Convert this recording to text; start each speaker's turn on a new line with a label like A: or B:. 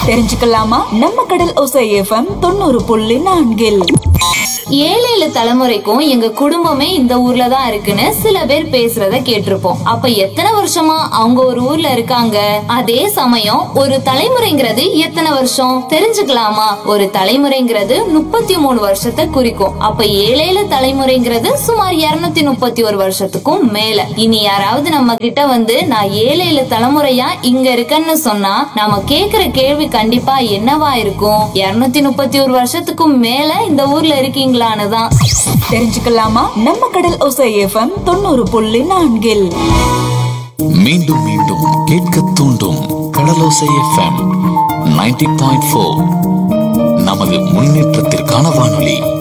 A: தெரிஞ்சுக்கலாமா நம்ம கடல் ஒசை எஃப்எம் தொண்ணூறு புள்ளி நான்கில்
B: ஏழு ஏழு தலைமுறைக்கும் எங்க குடும்பமே இந்த ஊர்ல தான் இருக்குன்னு சில பேர் பேசுறத கேட்டிருப்போம் அப்ப எத்தனை வருஷமா அவங்க ஒரு ஊர்ல இருக்காங்க அதே சமயம் ஒரு தலைமுறைங்கிறது எத்தனை வருஷம் தெரிஞ்சுக்கலாமா ஒரு தலைமுறைங்கிறது முப்பத்தி மூணு வருஷத்தை குறிக்கும் அப்ப ஏழேழு தலைமுறைங்கிறது சுமார் இருநூத்தி முப்பத்தி ஒரு வருஷத்துக்கும் மேல இனி யாராவது நம்ம கிட்ட வந்து நான் ஏழு ஏழு தலைமுறையா இங்க இருக்கேன்னு சொன்னா நாம கேக்குற கேள்வி கண்டிப்பா என்னவா இருக்கும் இருநூத்தி முப்பத்தி ஒரு வருஷத்துக்கும் மேல இந்த ஊர்ல இருக்கீங்களான்னு தான்
A: தெரிஞ்சுக்கலாமா நம்ம கடல் ஒசை எஃப்எம் தொண்ணூறு புள்ளி நான்கில்
C: மீண்டும் மீண்டும் கேட்க தூண்டும் Kadalosai FM ninety point four நமது முன்னேற்றத்திற்கான வானொலி